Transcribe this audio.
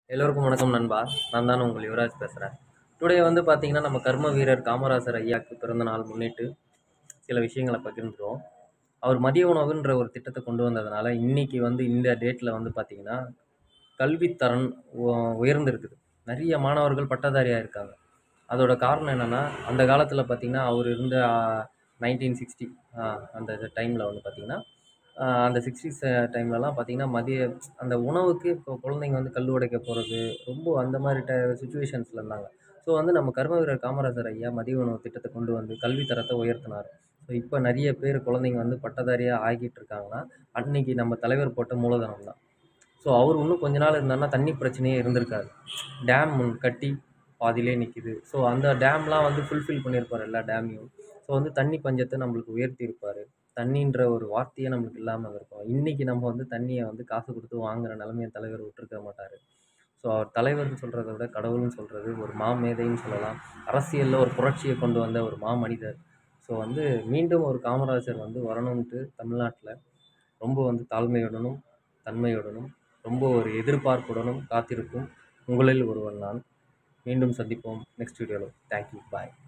எல்லோருக்கும் வணக்கம் நண்பா நான் தான் உங்கள் யுவராஜ் பேசுகிறேன் டுடே வந்து பார்த்தீங்கன்னா நம்ம கர்ம வீரர் காமராசர் ஐயாக்கு பிறந்த நாள் முன்னிட்டு சில விஷயங்களை பகிர்ந்துருவோம் அவர் மதிய உணவுன்ற ஒரு திட்டத்தை கொண்டு வந்ததுனால இன்னைக்கு வந்து இந்த டேட்டில் வந்து பார்த்தீங்கன்னா கல்வித்தரம் உ- உயர்ந்திருக்குது நிறைய மாணவர்கள் பட்டதாரியாக இருக்காங்க அதோட காரணம் என்னென்னா அந்த காலத்தில் பார்த்தீங்கன்னா அவர் இருந்த நைன்டீன் சிக்ஸ்டி அந்த டைமில் வந்து பார்த்தீங்கன்னா ஆஹ் அந்த சிக்ஸ்டீஸ் டைம்லலாம் பார்த்தீங்கன்னா மதிய அந்த உணவுக்கு இப்போ குழந்தைங்க வந்து கல் உடைக்க போகிறது ரொம்ப அந்த மாதிரி ட சுச்சுவேஷன்ஸில் இருந்தாங்க ஸோ வந்து நம்ம கர்ம வீரர் காமராஜர் ஐயா மதிய உணவு திட்டத்தை கொண்டு வந்து கல்வி தரத்தை உயர்த்தினார் ஸோ இப்போ நிறைய பேர் குழந்தைங்க வந்து பட்டதாரியாக ஆகிட்டு இருக்காங்கன்னா அன்னைக்கு நம்ம தலைவர் போட்ட மூலதனம் தான் ஸோ அவர் இன்னும் கொஞ்ச நாள் இருந்தாருன்னா தண்ணி பிரச்சனையே இருந்திருக்காது டேம் கட்டி பாதியிலே நிற்கிது ஸோ அந்த டேம்லாம் வந்து ஃபுல்ஃபில் பண்ணியிருப்பார் எல்லா டேமையும் ஸோ வந்து தண்ணி பஞ்சத்தை நம்மளுக்கு உயர்த்தி இருப்பார் தண்ணின்ற ஒரு வார்த்தையே நம்மளுக்கு இல்லாமல் இருக்கும் இன்றைக்கி நம்ம வந்து தண்ணியை வந்து காசு கொடுத்து வாங்குற நிலமையை தலைவர் விட்டுருக்க மாட்டார் ஸோ அவர் தலைவர்னு சொல்கிறத விட கடவுள்னு சொல்கிறது ஒரு மாமேதைன்னு சொல்லலாம் அரசியலில் ஒரு புரட்சியை கொண்டு வந்த ஒரு மாமனிதர் ஸோ வந்து மீண்டும் ஒரு காமராஜர் வந்து வரணும்ன்ட்டு தமிழ்நாட்டில் ரொம்ப வந்து தாழ்மையுடனும் தன்மையுடனும் ரொம்ப ஒரு எதிர்பார்ப்புடனும் காத்திருக்கும் உங்களில் ஒருவன் நான் மீண்டும் சந்திப்போம் நெக்ஸ்ட் வீடியோவில் தேங்க்யூ பாய்